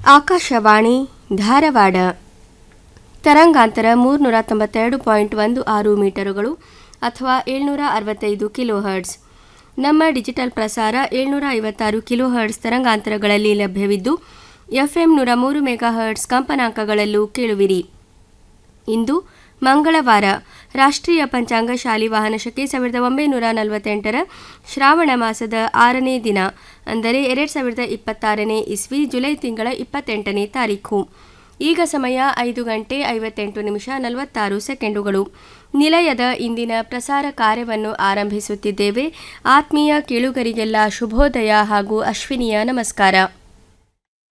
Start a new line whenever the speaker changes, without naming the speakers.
ಆಕಾಶವಾಣಿ ಧಾರವಾಡ ತರಂಗಾಂತರ ಮೂರುನೂರ ತೊಂಬತ್ತೆರಡು ಪಾಯಿಂಟ್ ಒಂದು ಆರು ಮೀಟರುಗಳು ಅಥವಾ ಏಳ್ನೂರ ಅರವತ್ತೈದು ಕಿಲೋ ಹರ್ಟ್ಸ್ ನಮ್ಮ ಡಿಜಿಟಲ್ ಪ್ರಸಾರ ಏಳ್ನೂರ ಐವತ್ತಾರು ಕಿಲೋ ಹರ್ಟ್ಸ್ ತರಂಗಾಂತರಗಳಲ್ಲಿ ಲಭ್ಯವಿದ್ದು ಎಫ್ಎಂ ನೂರ ಮೂರು ಮೆಗಾ ಹರ್ಟ್ಸ್ ಕಂಪನಾಂಕಗಳಲ್ಲೂ ಕೇಳುವಿರಿ ಇಂದು ಮಂಗಳವಾರ ರಾಷ್ಟ್ರೀಯ ಪಂಚಾಂಗ ಶಾಲಿವಾಹನ ಶಕೆ ಸಾವಿರದ ಒಂಬೈನೂರ ನಲವತ್ತೆಂಟರ ಶ್ರಾವಣ ಮಾಸದ ಆರನೇ ದಿನ ಅಂದರೆ ಎರಡು ಸಾವಿರದ ಇಪ್ಪತ್ತಾರನೇ ಇಸ್ವಿ ಜುಲೈ ತಿಂಗಳ ಇಪ್ಪತ್ತೆಂಟನೇ ತಾರೀಖು ಈಗ ಸಮಯ ಐದು ಗಂಟೆ ಐವತ್ತೆಂಟು ನಿಮಿಷ ನಲವತ್ತಾರು ಸೆಕೆಂಡುಗಳು ನಿಲಯದ ಇಂದಿನ ಪ್ರಸಾರ ಕಾರ್ಯವನ್ನು ಆರಂಭಿಸುತ್ತಿದ್ದೇವೆ ಆತ್ಮೀಯ ಕೇಳುಗರಿಗೆಲ್ಲ ಶುಭೋದಯ ಹಾಗೂ ಅಶ್ವಿನಿಯ ನಮಸ್ಕಾರ